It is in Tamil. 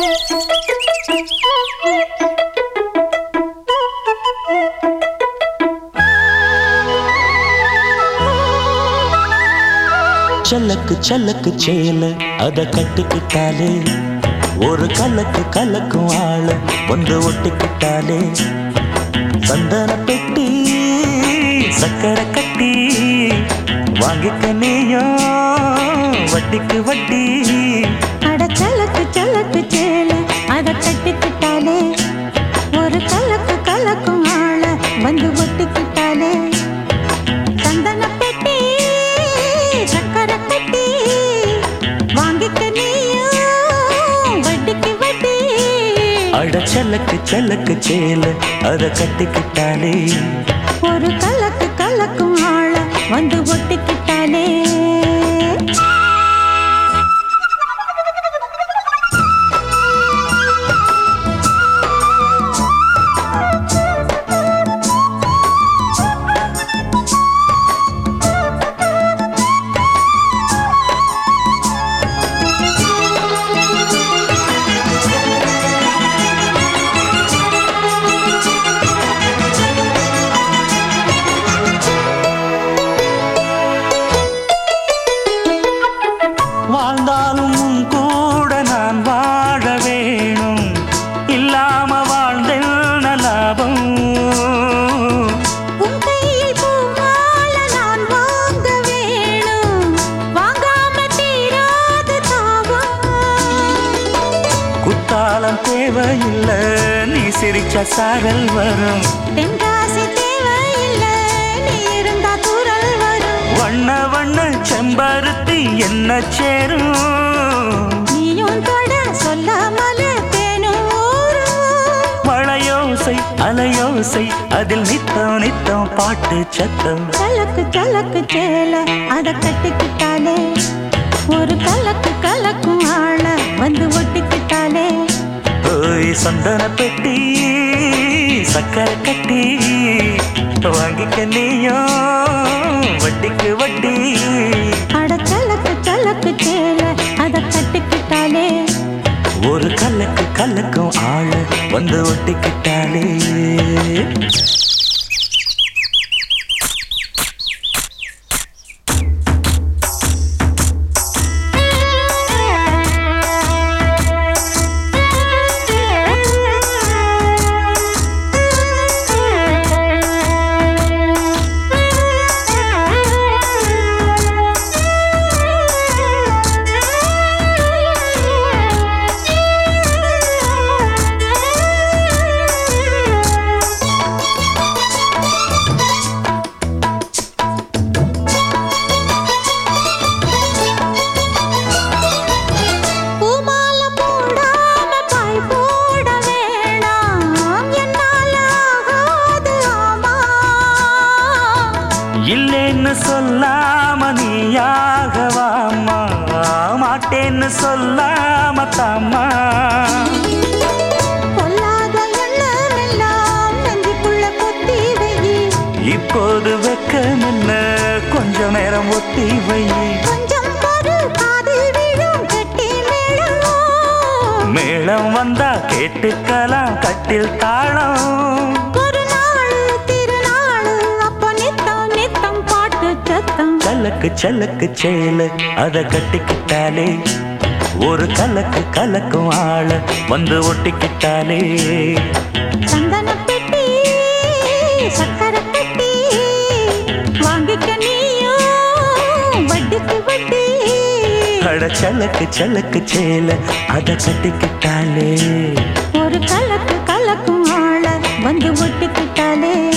சல்லக்கு சல்லக்கு சேல அத கட்டிக்கிட்டாலே ஒரு கலக்கு கலக்கும் ஆள வந்து ஒட்டிக்கிட்டாலே சந்தன பெட்டி சக்கரை கட்டி வாங்கிக்க நீயும் வட்டிக்கு வட்டி அட சலக்கு சலக்கு சேல அத கட்டிக்கிட்டாலே ஒரு கலக்கு கலக்கும் ஆள வந்து ஒட்டிக்கிட்டாலே சந்தன பெட்டி சக்கரை கட்டி வாங்கிக்க நீயும் வட்டிக்கு வட்டி அட சல்லக்கு சல்லக்கு சேல அத கட்டிக்கிட்டாலே ஒரு கலக்கு கலக்கும் ஆள வந்து ஒட்டிக்கிட்டாலே வாழ்ந்தாலும் உன் கூட நான் வாழ வேணும் இல்லாம வாழ்ந்தென்ன லாபம் உன் கையில் பூமால நான் வாங்க வேணும் வாங்காம தீராது தாவம் குத்தாலம் தேவையில்லை நீ சிரிச்ச சாரல் வரும் தென்காசி தேவையில்லை நீ இருந்தா குரல் வரும் வண்ண வண்ண செம்பருத்தி என்ன சேரும் நீயும் தொட சொல்லாமல தேனும் ஊரும் மழையோசை அலையோசை அதில் நித்தம் நித்தம் பாட்டு சத்தம் கலக்கு கலக்கு சேல அத கட்டிக்கிட்டாலே ஒரு கலக்கு கலக்கும் ஆள வந்து ஒட்டிக்கிட்டாலே ஓய் சந்தன பெட்டி சக்கரை கட்டி வாங்கிக்க நீயும் வட்டிக்கு வட்டி அட கலக்கு கலக்கு சேல அத கட்டிக்கிட்டாலே ஒரு கலக்கு கலக்கும் ஆள வந்து ஒட்டிக்கிட்டாலே பூமால போடாம பாய் போட வேணாம் என்னால ஆகாது ஆமா இல்லைன்னு சொல்லாம நீயாகவாமா மாட்டேன்னு சொல்லாம தாமா பொல்லாத எண்ணம் எல்லாம் நெஞ்சுக்குள்ள கொத்தி வையி இப்போது வெக்கம் என்ன கொஞ்ச நேரம் ஒத்தி வை கொஞ்சம் பொறு காதில் விழும் கெட்டி மேளம் மேளம் வந்தா கேட்டுக்கலாம் கட்டில் தாளம் ஒரு நாள் திருநாள் அப்ப நித்தம் நித்தம் பாட்டு சத்தம் சலக்கு சலக்கு சேல அத கட்டிக்கிட்டாலே ஒரு கலக்கு கலக்கும் ஆள வந்து ஒட்டிக்கிட்டாலே சந்தன பெட்டி சக்கரை கட்டி வாங்கிக்க நீயும் வட்டிக்கு வட்டி அட சலக்கு சலக்கு சேல அத கட்டிக்கிட்டாலே ஒரு கலக்கு கலக்கும் ஆள வந்து ஒட்டிக்கிட்டாலே